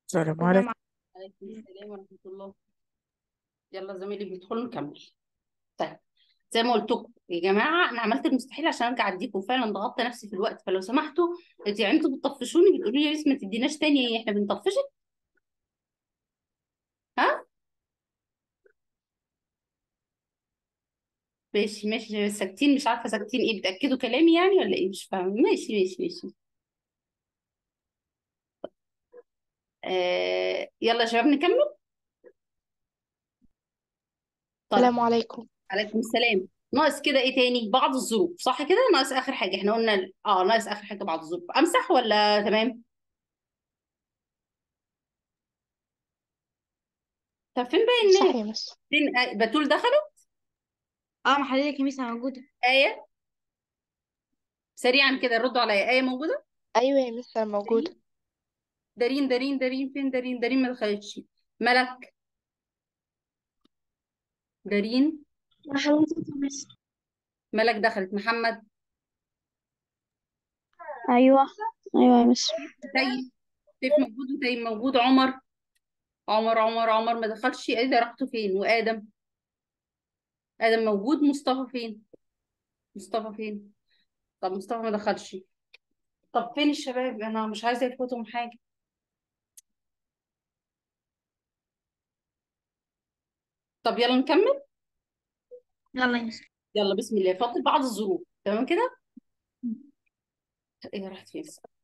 السلام السلام عليكم عليكم عليكم السلام ورحمة الله يلا زميلي بيدخلوا نكمل طيب زي ما قلت لكم يا جماعة أنا عملت المستحيل عشان أرجع أديكم فعلا ضغطت نفسي في الوقت فلو سمحتوا أنتوا يعني أنتوا بتطفشوني بتقولوا لي يا بس ما تديناش تاني إحنا بنطفشك ها ماشي ماشي ساكتين مش عارفة ساكتين إيه بتأكدوا كلامي يعني ولا إيه مش فاهمة ماشي ماشي ماشي آه يلا يا شباب نكمل طيب السلام عليكم عليكم السلام ناقص كده ايه تاني بعض الظروف صح كده ناقص اخر حاجه احنا قلنا ال- اه ناقص اخر حاجه بعض الظروف امسح ولا تمام طب فين باقي الناس صح يا مس فين آه بتول دخلت اه محللة كميسة موجودة ايه سريعا كده ردوا عليا ايه موجوده أيوة يا مس أنا موجودة دارين دارين دارين فين دارين دارين ما دخلتش ملك دارين حضرتك مس ملك دخلت محمد ايوه ايوه يا مس تيم سيف موجود وتيم موجود عمر عمر عمر عمر ما دخلش ايه ده رحتوا فين وادم ادم موجود مصطفى فين مصطفى فين طب مصطفى ما دخلش طب فين الشباب انا مش عايزه يفوتهم حاجه طب يلا نكمل يلا يا مس يلا بسم الله فاضل بعض الظروف تمام كده ايه راحت فين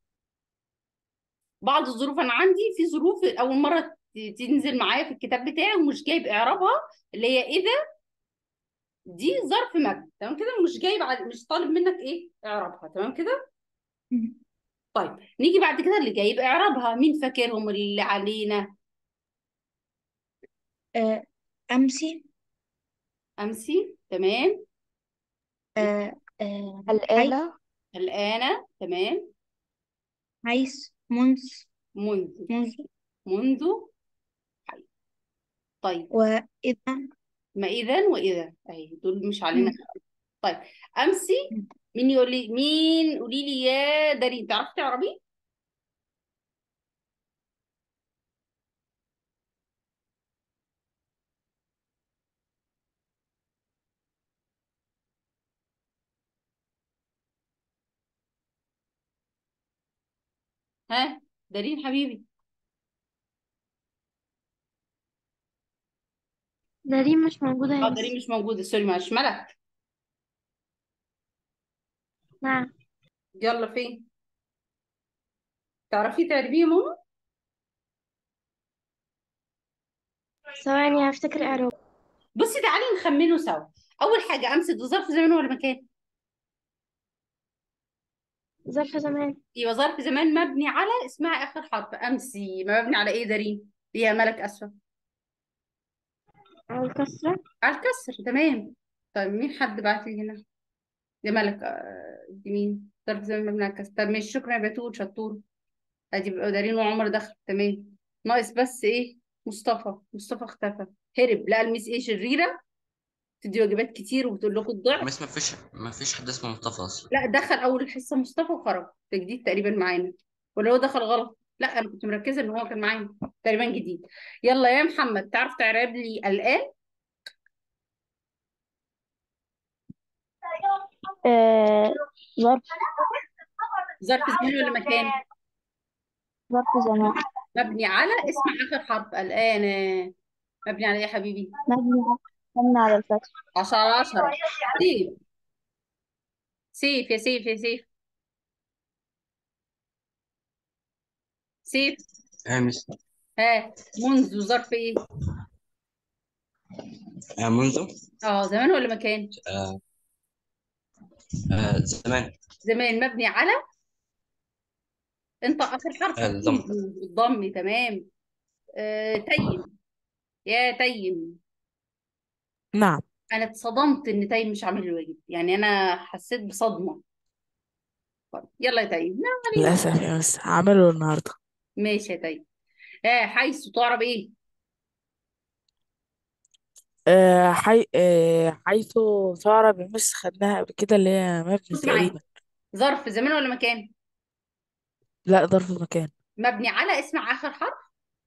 بعض الظروف انا عندي في ظروف اول مره ت- تنزل معايا في الكتاب بتاعي ومش جايب اعرابها اللي هي اذا دي ظرف مبني تمام كده مش جايب على مش طالب منك ايه اعرابها تمام كده طيب نيجي بعد كده اللي جايب اعرابها مين فاكرهم اللي علينا آه أمسي امسي تمام آه آه عايز قلقانة الآن تمام عايز منذ منذ منذ منذ حي طيب وإذا ما إذا وإذا أهي دول مش علينا طيب أمسي مين يقول لي مين قولي لي يا دارين تعرفي تعربي ها دارين حبيبي دارين مش موجودة يا اه مس دارين مش موجودة سوري معلش ملك نعم يلا فين تعرفي تعربي يا ماما ثواني هفتكر إعراب بصي تعالي نخمنه سوا أول حاجة أمسي ده ظرف زمان ولا مكان ظرف زمان يبقى ظرف زمان مبني على اسمها آخر حرف أمسي ما مبني على إيه دارين يا ملك أسفة على الكسرة على الكسر تمام طيب مين حد بعت لي هنا دي ملك آه، دي مين ظرف زمان مبني على الكسر طب ماشي شكرا يا بتول شطور ادي بقى دارين وعمر دخل تمام ناقص بس ايه مصطفى مصطفى اختفى هرب لقى الميس ايه شريرة تدي واجبات كتير وبتقول لكم الضعف بس ما فيش ما فيش حد اسمه مصطفى اصلا لا دخل اول الحصة مصطفى وخرج ده جديد تقريبا معانا ولا هو دخل غلط لا انا كنت مركزة ان هو كان معانا تقريبا جديد يلا يا محمد تعرف تعرب لي الآن آه ظرف ظرف زمان ولا مكان ظرف زمان مبني على اسم اخر حرف الآن مبني على ايه يا حبيبي مبني مبني على الفتح عشرة على عشرة سيف سيف يا سيف يا سيف سيف آه مس ها منذ ظرف ايه آه منذ اه زمان ولا مكان آه آه زمان زمان مبني على انت اخر حرف آه الضم منذ الضم تمام آه تيم يا تيم نعم انا اتصدمت ان تيم مش عامل الواجب يعني انا حسيت بصدمة طيب، يلا يا تيم لا علينا للأسف يا مس هعمله النهاردة ماشي يا تيم ها حيث تعرب ايه آه حي... آه حيث تعرب يا مس خدناها قبل كده اللي هي مبني بص معايا تقريبا ظرف زمان ولا مكان لا ظرف مكان مبني على اسم اخر حرف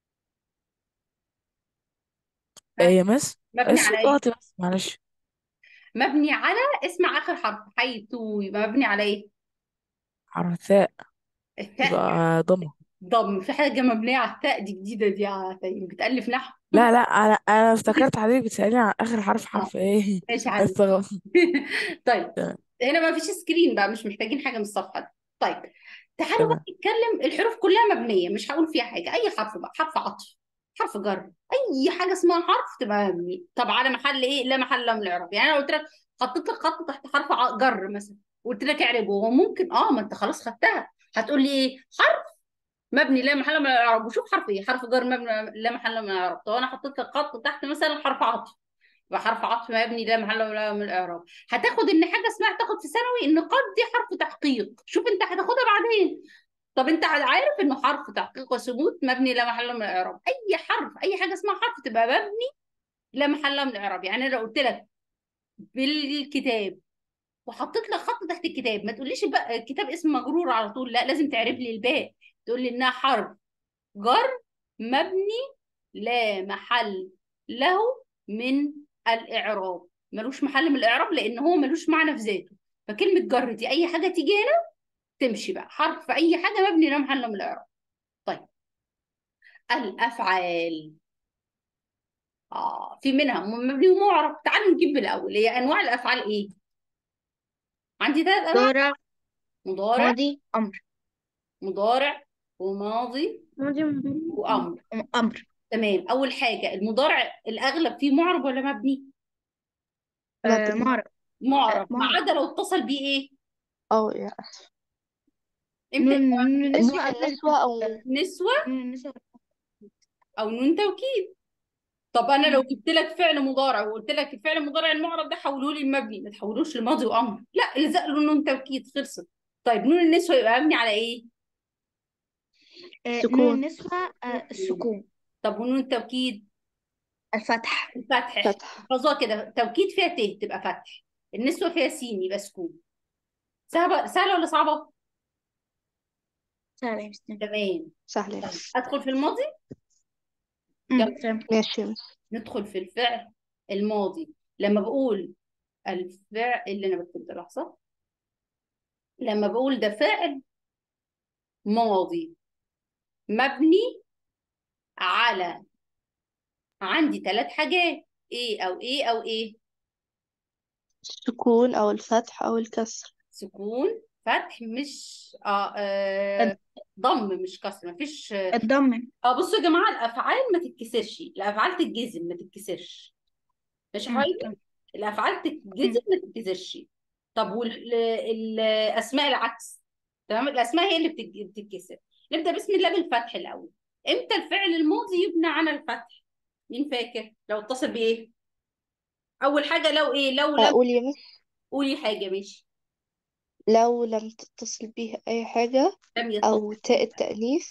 ايه ها يا مس مبني الصوت على ايه واطي بس معلش مبني على اسمع اخر حرف حيث يبقى مبني على ايه حرف ثاء التاء يبقى ضمة ضم في حاجه مبنيه على التاء دي جديده دي يا تايم بتالف نحو لا لا انا انا افتكرت حضرتك بتسألني عن اخر حرف اه حرف ايه ماشي عادي استغرب طيب تمام هنا ما فيش سكرين بقى مش محتاجين حاجه من الصفحه دي طيب تعالوا بقى تمام نتكلم الحروف كلها مبنيه مش هقول فيها حاجه اي حرف بقى حرف عطف حرف جر اي حاجه اسمها حرف تبقى مبني طب على محل ايه لا محل له من الاعراب يعني انا قلت لك حطيت لك خط تحت حرف ع- جر مثلا قلت لك اعربه هو ممكن اه ما انت خلاص خدتها هتقول لي ايه حرف مبني لا محل من الاعراب وشوف حرف ايه حرف جر مبني لا محل من الاعراب طب انا حطيت لك خط تحت مثلا حرف عطف يبقى حرف عطف مبني لا محل له من الاعراب هتاخد ان حاجه اسمها تاخد في ثانوي ان قد دي حرف تحقيق شوف انت هتاخدها بعدين طب انت عارف انه حرف تحقيق وثبوت مبني لا محل له من الاعراب اي حرف اي حاجه اسمها حرف تبقى مبني لا محل له من الاعراب يعني انا لو قلت لك بالكتاب وحطيت لك خط تحت الكتاب ما تقوليش بقى الكتاب اسم مجرور على طول لا لازم تعرف لي الباء تقول لي انها حرف جر مبني لا محل له من الاعراب ملوش محل من الاعراب لان هو ملوش معنى في ذاته فكلمه جر دي اي حاجه تيجي هنا تمشي بقى حرف في اي حاجه مبني لا محل له من الاعراب طيب الافعال اه في منها مبني ومعرب تعالوا نجيب بالاول هي انواع الافعال ايه عندي ثلاث انواع مضارع مضارع ماضي أمر مضارع وماضي ماضي مضارع وامر أمر تمام اول حاجه المضارع الاغلب فيه معرب ولا مبني آه مبني معرب آه معرب ما معرب عدا لو اتصل بيه ايه اه يا أسف امتى نون نون النسوة نون قبل النسوة أو نسوه نون النسوة او نون توكيد طب انا لو مم. جبت لك فعل مضارع وقلت لك الفعل المضارع المعرب ده حوله لي المبني ما تحولوش لماضي وامر لا الزق له نون توكيد خلصت طيب نون النسوه يبقى مبني على ايه آه نون سكون النسوة آه السكون طب ونون التوكيد الفتح الفتح فتح احفظوها كده توكيد فيها ت تبقى فتح النسوه فيها سين يبقى سكون سهله سهله ولا صعبه سهلة يا مستر تمام سهل يا طيب مس ادخل في الماضي أمم، يلا تمام ماشي يا مس ندخل في الفعل الماضي لما بقول الفعل اللي انا بكتبه ده لحظه لما بقول ده فعل ماضي مبني على عندي ثلاث حاجات ايه او ايه او ايه السكون أو الفتح أو الكسر سكون فتح مش آه آه ضم مش كسر مفيش الضم اه بصوا يا جماعه الافعال ما تتكسرش الافعال تتجزم ما تتكسرش ماشي يا أمم، حبايبي تمام الافعال تتجزم أمم، ما تتكسرش طب والاسماء العكس تمام الاسماء هي اللي بتتج- بتتكسر نبدا بسم الله بالفتح الاول امتى الفعل الماضي يبنى على الفتح مين فاكر لو اتصل بايه اول حاجه لو ايه لو لم أقول يا مس قولي حاجه ماشي لو لم تتصل به أي حاجة لم يتصل أو تاء التأنيث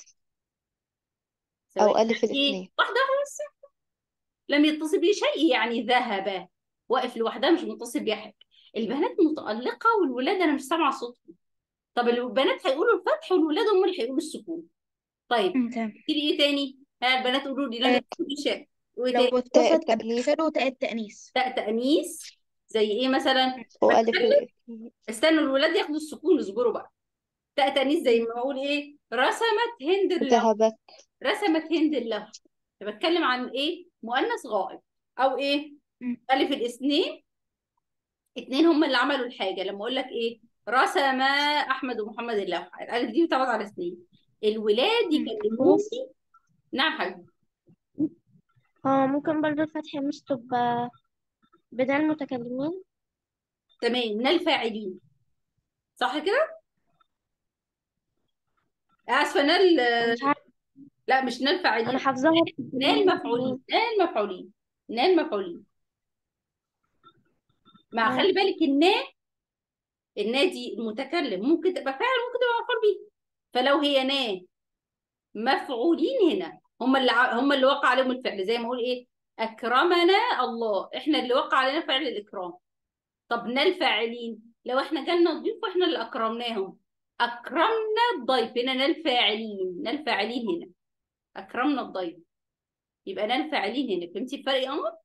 أو سواء ألف يعني ايه الاثنين واحده واحده بس لم يتصل به شيء يعني ذهب واقف لوحدها مش متصل بيها حاجه البنات متالقه والولاد انا مش سامعه صوتهم طب البنات هيقولوا الفتح والولاد هم اللي هيقولوا السكون طيب أمم، تمام تيجي ايه تاني ها البنات قولوا لي لم آه يتصل به شيء وايه تاني لو تاء اتصل التأنيث بآخره تاء التأنيث تاء تانيث زي ايه مثلا وألف بتكلم الاثنين استنوا الولاد ياخدوا السكون اصبروا بقى تاء تانيث زي ما بقول ايه رسمت هند اللوح ذهبت رسمت هند اللوح بتكلم عن ايه مؤنث غائب او ايه أمم، الف الاثنين اتنين هم اللي عملوا الحاجه لما اقول لك ايه رسم احمد ومحمد اللوحه الالف دي بتعود على اثنين الولاد أمم. يكلموني نعم حبيبي اه ممكن برضو الفتح مش تبقى بدل متكلمين تمام من الفاعلين صح كده اسفه نال مش عارفة لا مش نال أنا فاعلين حافظاها نال مفعولين نال مفعولين نال مفعولين مع اه خلي بالك النا النا دي المتكلم ممكن تبقى فاعل ممكن تبقى مفعول به فلو هي نا مفعولين هنا هم اللي ع- هم اللي وقع عليهم الفعل زي ما اقول ايه اكرمنا الله احنا اللي وقع علينا فعل الاكرام طب نال فاعلين لو احنا جالنا ضيوف واحنا اللي اكرمناهم اكرمنا الضيف هنا نال فاعلين نال فاعلين هنا اكرمنا الضيف يبقى انا الفاعلين هنا فهمتي الفرق يا قمر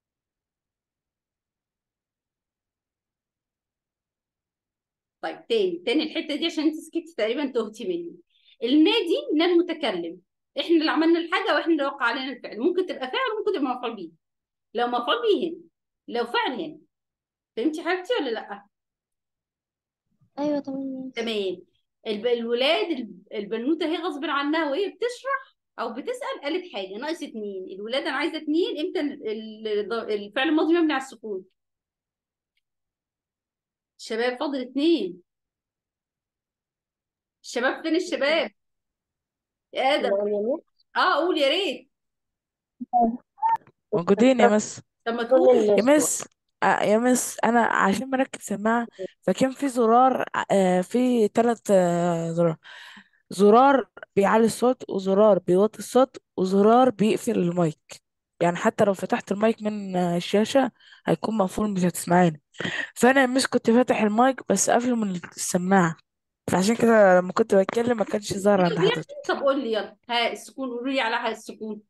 طيب تاني تاني الحته دي عشان انت سكتي تقريبا تهتي مني النادي من المتكلم احنا اللي عملنا الحاجه واحنا اللي وقع علينا الفعل ممكن تبقى فاعل وممكن تبقى مفعول به لو مفعول به هنا لو فعل هنا فهمتي حبيبتي ولا لا ايوه تمام تمام الب- الولاد الب- البنوته هي غصب عنها وهي بتشرح او بتسال قالت حاجه ناقص اتنين الولاد انا عايزه اتنين امتى ال- ال- الفعل الماضي مبني على السكون الشباب فاضل اتنين الشباب فين الشباب يا ادم اه قول يا ريت موجودين يا مس طب ما تقول يا مس آه، يا مس انا عشان مركب سماعة فكان في زرار آه في ثلاث آه زرار زرار بيعلي الصوت وزرار بيوطي الصوت وزرار بيقفل المايك يعني حتى لو فتحت المايك من آه، الشاشة هيكون مقفول مش هتسمعيني فانا مش كنت فاتح المايك بس قافله من السماعة فعشان كده لما كنت بتكلم ما كانش ظاهر عند يعني حضرتك طب قول لي يلا ها السكون قولوا لي على ها السكون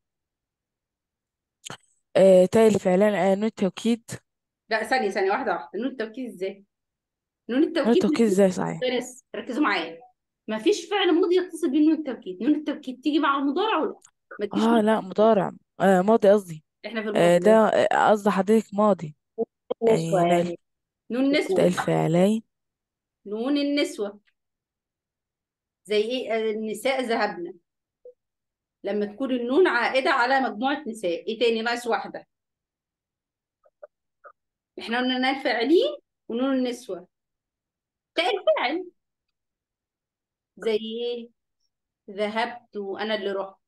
آه تاء الفعلان آه نون التوكيد لا ثانيه ثانيه واحده واحده نون التوكيد ازاي نون نون التوكيد التوكيد ازاي صحيح بس ركزوا معايا ما فيش فعل ماضي يتصل بيه نون التوكيد نون التوكيد تيجي مع المضارع ولا ما تجيش اه مع لا مضارع آه ماضي قصدي احنا في آه الماضي ده آه، قصدي حضرتك ماضي يعني نسوة هنا يعني نون تاء نسوة الفعلين نون النسوة زي ايه آه، النساء ذهبنا لما تكون النون عائدة على مجموعة نساء ايه تاني ناقص واحدة احنا قلنا نون الفاعلين ونون النسوة تاء الفاعل زي ايه ذهبت انا اللي رحت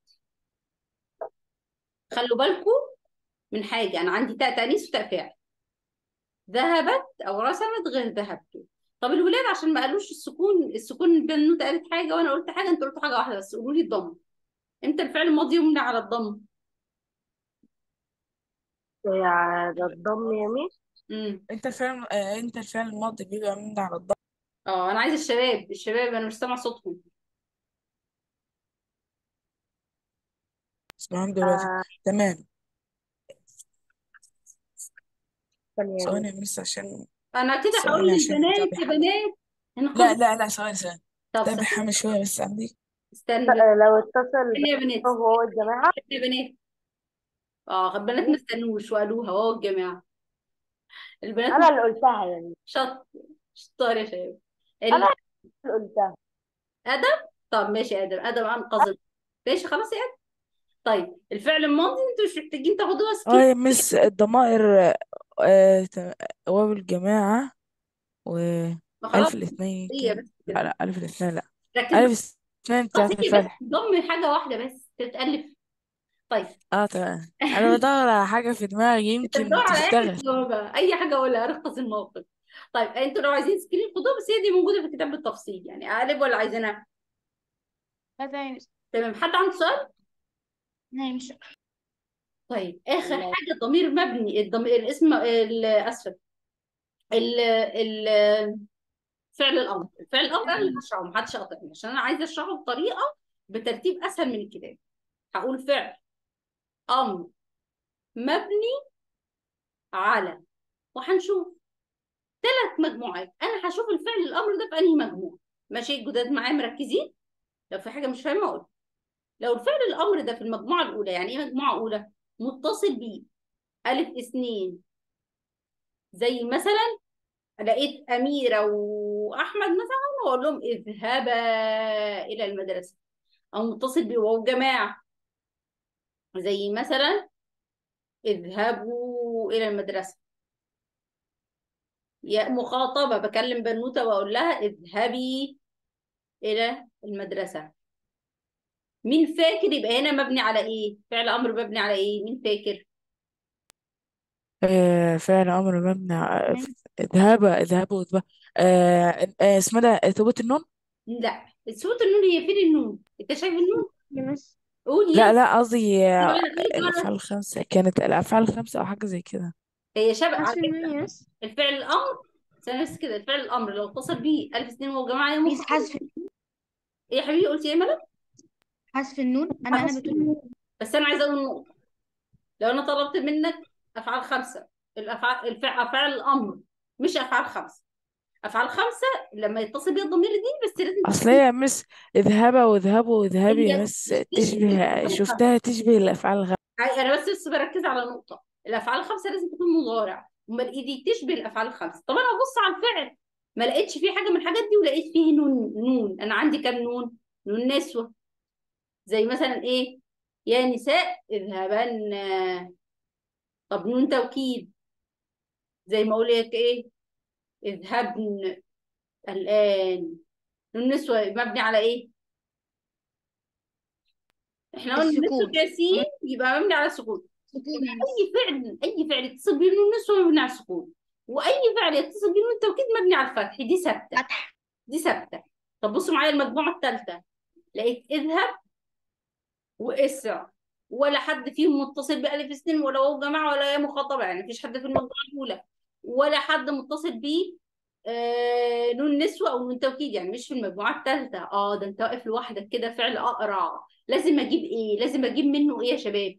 خلوا بالكم من حاجة انا عندي تاء تانيث وتاء فاعل ذهبت او رسمت غير ذهبت طب الولاد عشان ما قالوش السكون السكون البنوته قالت حاجه وانا قلت حاجه انتوا قلتوا حاجه واحده بس قولوا لي الضم امتى الفعل الماضي يمنع على الضم على الضم يا ميس امم انت الفعل آه انت الفعل الماضي بيبقى من على الضغط اه انا عايزه الشباب الشباب انا مش سامع صوتهم اسمعهم دلوقتي آه تمام ثانية يا ثواني ميس يا مس عشان انا كده هقول ثواني عشان للبنات متابع يا حامل بنات لا انقذوا لا لا ثواني ثواني طب متابع ثانيه حامل شوية بس عندي استنى لو اتصل ثانيه يا بنات هو الجماعة يا بنات اه البنات ما استنوش وقالوها واو الجماعه البنات أنا اللي قلتها يا ميس شط شطار يا شباب أنا ال- اللي قلتها ادم طب ماشي يا ادم ادم انقذ ماشي خلاص يا ادم طيب الفعل الماضي انتوا مش محتاجين تاخدوها اه سكيب يا مس الضمائر آه تم- واو الجماعة ما وألف خلاص الاثنين هي كان بس لا كده لا ألف الاثنين لا ركز ألف الاثنين خلاص بتاعت هي بس الفتح ضم حاجه واحده بس تتالف طيب اه تمام أنا بدور على حاجة في دماغي انت يمكن بتدور على اي حاجه تشتغل تجاوبها بقى اي حاجه اقولها ارخص الموقف طيب انتوا لو عايزين سكرين خدوها بس هي دي موجوده في الكتاب بالتفصيل يعني اقلب ولا عايزينها تمام تمام حد عنده سؤال نعم مش طيب اخر لا حاجه ضمير مبني الضمير الاسم ال- اسف ال ال فعل الامر فعل الامر انا اللي هشرحه محدش يقاطعني عشان انا عايزه اشرحه بطريقه بترتيب اسهل من الكتاب هقول فعل امر مبني على وهنشوف ثلاث مجموعات انا هشوف الفعل الامر ده في انهي مجموعه ماشي الجداد معايا مركزين لو في حاجه مش فاهمه اقول لو الفعل الامر ده في المجموعه الاولى يعني ايه مجموعه اولى متصل بيه الف اثنين زي مثلا لقيت اميره واحمد مثلا واقول لهم اذهبا الى المدرسه او متصل بواو جماعه زي مثلا اذهبوا الى المدرسه يا مخاطبه بكلم بنوته واقول لها اذهبي الى المدرسه مين فاكر يبقى هنا مبني على ايه فعل امر مبني على ايه مين فاكر آه فعل أمر مبني ع- تمام اذهب اذهب واذهب آه آه اسمه ده ثبوت النون لا صوت النون هي فين النون انت شايف النون يا مس قول لا يس لا قصدي طب آه، انا خليك الأفعال مره الخمسة كانت الأفعال الخمسة أو حاجة زي كده هي شبه على حذف فكره النون يا مس الفعل الامر ثانيه بس كده الفعل الامر لو اتصل بيه الف سنين وهو جماعه يا ميس مخ حذف ايه يا حبيبي قلت ايه يا ملك حذف النون انا انا بتقول بس انا عايزه اقول نقطه لو انا طلبت منك افعال خمسه الافعال الفع- افعال الامر مش افعال خمسه افعال خمسه لما يتصل بيها الضمير دي بس لازم اصل هي يا مس اذهبا واذهبوا واذهبي يا هي مس تشبه تشبه الافعال الخمسه شفتها تشبه الافعال الغ... انا بس لسه بركز على نقطه الافعال الخمسه لازم تكون مضارع امال ايه دي تشبه الافعال الخمسه طب انا ابص على الفعل ما لقيتش فيه حاجه من الحاجات دي ولقيت فيه نون نون انا عندي كام نون نون نسوه زي مثلا ايه يا نساء اذهبن طب نون توكيد زي ما اقول لك ايه اذهبن الان نون نسوه مبني على ايه احنا قلنا نسوه السكون ياسين يبقى مبني على السكون سكون يا مس اي فعل اي فعل يتصل بيه نون نسوه مبني على السكون واي فعل يتصل بيه نون التوكيد مبني على الفتح دي ثابته فتح دي ثابته طب بصوا معايا المجموعه الثالثه لقيت اذهب واسرع ولا حد فيهم متصل بألف سنين ولا واو جماعة ولا يا مخاطبة يعني مفيش حد في المجموعة الأولى ولا حد متصل ب آه نون نسوة أو نون توكيد يعني مش في المجموعة الثالثة اه ده انت واقف لوحدك كده فعل أقرع لازم أجيب إيه؟ لازم أجيب منه إيه يا شباب؟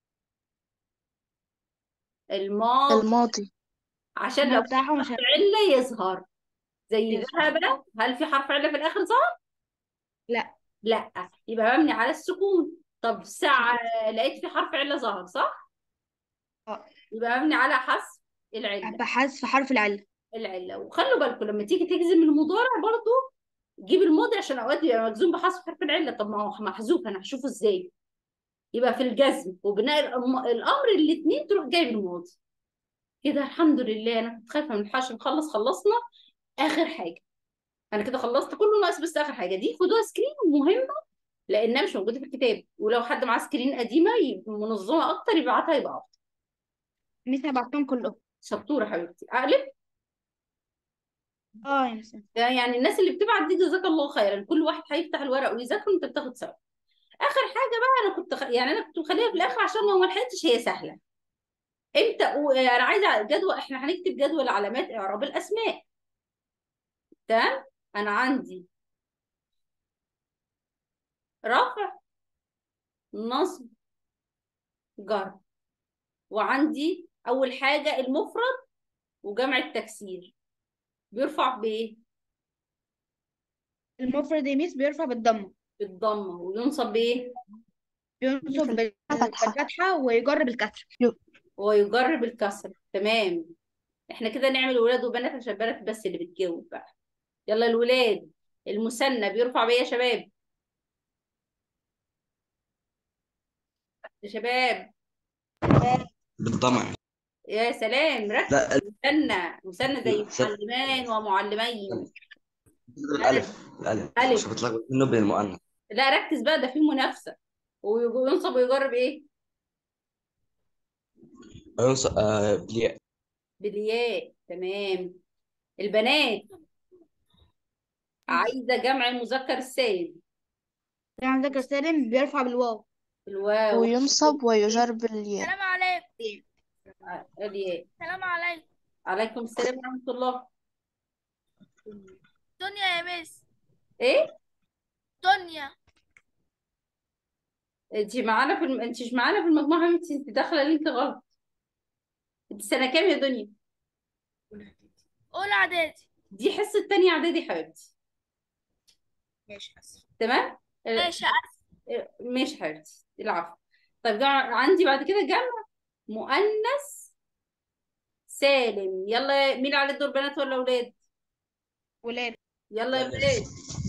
الماضي الماضي عشان ما لو بتاعهم مش حرف علة يظهر زي يظهر. ذهب هل في حرف علة في الآخر ظهر؟ لا لا يبقى مبني على السكون طب ساعة لقيت في حرف علة ظهر صح؟ اه يبقى مبني على حذف العلة بحذف حرف العلة العلة وخلوا بالكم لما تيجي تجزم المضارع برضو جيب الماضي عشان اوقات بيبقى مجزوم بحذف حرف العلة طب ما هو محذوف انا هشوفه ازاي يبقى في الجزم وبناء الأم- الامر الاثنين تروح جايب الماضي كده الحمد لله انا كنت خايفة من الحش نخلص خلصنا اخر حاجة انا كده خلصت كله ناقص بس اخر حاجة دي خدوها سكرين مهمة لانها مش موجودة في الكتاب ولو حد معاه سكرين قديمة يبقى منظمة اكتر يبعتها يبقى افضل ميس بعتهم كلهم شطورة حبيبتي اقلب اه يا مس يعني الناس اللي بتبعت دي جزاك الله خيرا كل واحد هيفتح الورق ويذاكر وانت بتاخد سوا اخر حاجه بقى انا كنت خ... يعني انا كنت مخليها في الاخر عشان لو ما لحقتش هي سهله امتى و... انا عايزه جدول احنا هنكتب جدول علامات اعراب الاسماء تمام انا عندي رفع نصب جر وعندي اول حاجه المفرد وجمع التكسير بيرفع بايه المفرد يا ميس بيرفع بالضمة بالضمه وينصب بايه بينصب بال- فتحة بالفتحة ويجر بالكسر ويجرب الكسر تمام احنا كده نعمل ولاد وبنات عشان البنات بس اللي بتجاوب بقى يلا الولاد المثنى بيرفع بيه يا شباب يا شباب بالضمع يا سلام ركز لا مثنى مثنى زي المثنى. معلمان ومعلمين الألف الألف ألف. عشان بتلخبط منه بين المؤنث لا ركز بقى ده في منافسة ويج- وينصب ويجرب ايه وينصب آه بالياء بالياء تمام البنات عايزة جمع المذكر السالم يعني مذكر سالم بيرفع بالواو الواو وينصب ويجر بالياء السلام عليكم الياء السلام عليكم عليكم السلام ورحمة الله دنيا يا مس ايه دنيا انت معانا في الم... انت مش معانا في المجموعة انت انت داخلة لينك غلط انت سنة كام يا دنيا أولى إعدادي دي حصة تانية اعدادي حبيبتي ماشي أسف تمام ماشي اه، ماشي حبيبتي العفو طيب جمع... عندي بعد كده جمع مؤنث سالم يلا مين على الدور بنات ولا اولاد ولاد يلا يا ولاد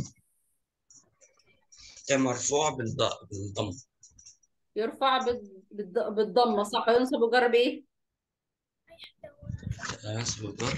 كان مرفوع بالض- بالضم يرفع بال- بالض- بالضمة صح ينصب ويجرب ايه آه، ينصب الجر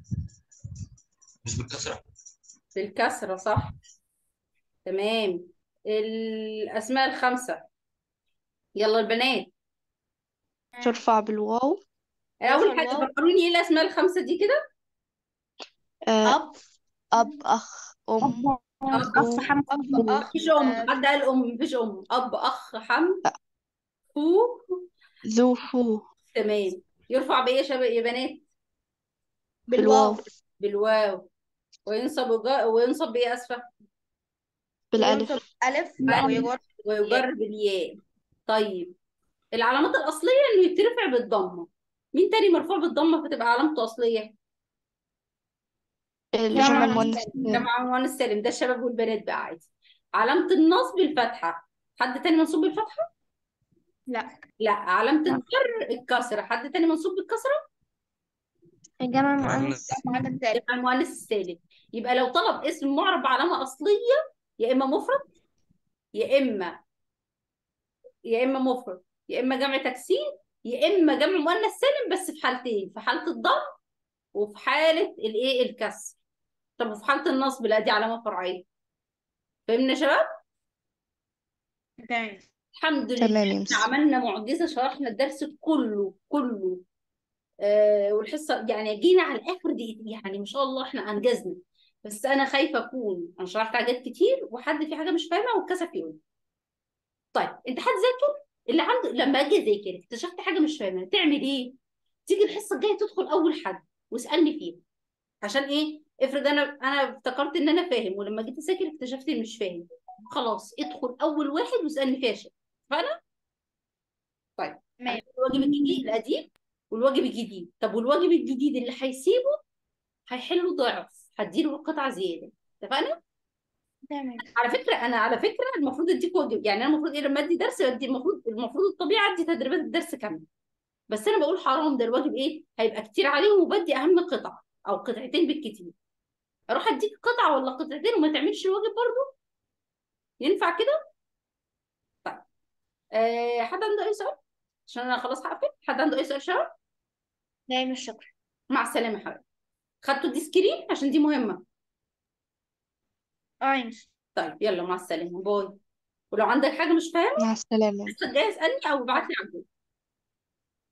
مش بالكسرة بالكسرة صح تمام الأسماء الخمسة يلا البنات ترفع بالواو أول حاجة الله. فكروني ايه الأسماء الخمسة دي كده آه، أب أب أخ أم أب أخ أب أخ مفيش أم آه، حد قال أم مفيش أم أب أخ حم فو ذو فو تمام يرفع بإيه يا شباب يا بنات بالواو بالواو وينصب وج- وينصب بإيه أسفة بالألف ألف ألف. ويجر ويجر بالياء طيب العلامات الأصلية إنه يترفع بالضمة مين تاني مرفوع بالضمة فتبقى علامته أصلية الجمع المؤنث السالم جمع مؤنث سالم ده الشباب والبنات بقى عادي علامة النصب الفتحة حد تاني منصوب بالفتحة لا لا علامة الجر الكسرة حد تاني منصوب بالكسرة الجمع مؤنث مؤنث سالم يبقى المؤنث السالم يبقى لو طلب اسم معرب بعلامة أصلية يا إما مفرد يا إما يا إما مفرد يا إما جمع تكسير يا إما جمع مؤنث سالم بس في حالتين في حالة الضم وفي حالة الإيه الكسر طب وفي حالة النصب لا دي علامة فرعية فهمنا يا شباب؟ تمام الحمد لله تمام يا احنا مس عملنا معجزة شرحنا الدرس كله كله آه والحصة يعني جينا على الآخر دي يعني ما شاء الله احنا أنجزنا بس أنا خايفة أكون أنا شرحت حاجات كتير وحد في حاجة مش فاهمها واتكسف يقول طيب أنت هتذاكر اللي عنده لما أجي أذاكر اكتشفت حاجة مش فاهمها تعمل إيه؟ تيجي الحصة الجاية تدخل أول حد واسألني فيها عشان إيه؟ افرض أنا أنا افتكرت إن أنا فاهم ولما جيت أذاكر اكتشفت إني مش فاهم خلاص ادخل أول واحد واسألني فيها شيء فأنا طيب تمام الواجب الجديد القديم والواجب الجديد طب والواجب الجديد اللي هيسيبه هيحله ضعف هديله قطعة زيادة اتفقنا؟ تمام على فكرة أنا على فكرة المفروض أديك واجب يعني أنا المفروض إيه لما أدي درس بدي المفروض المفروض الطبيعي أدي تدريبات الدرس كاملة بس أنا بقول حرام ده الواجب إيه هيبقى كتير عليهم وبدي أهم قطعة أو قطعتين بالكتير أروح أديك قطعة ولا قطعتين وما تعملش الواجب برضه ينفع كده؟ طيب أه حد عنده أي سؤال؟ عشان أنا خلاص هقفل حد عنده أي سؤال شباب؟ لا مش شكرا مع السلامة يا حبيبي خدتوا دي سكرين عشان دي مهمة اه يا مس طيب يلا مع السلامة باي ولو عندك حاجة مش فاهمة مع السلامة الحصة الجاية اسألني أو ابعت لي على الجروب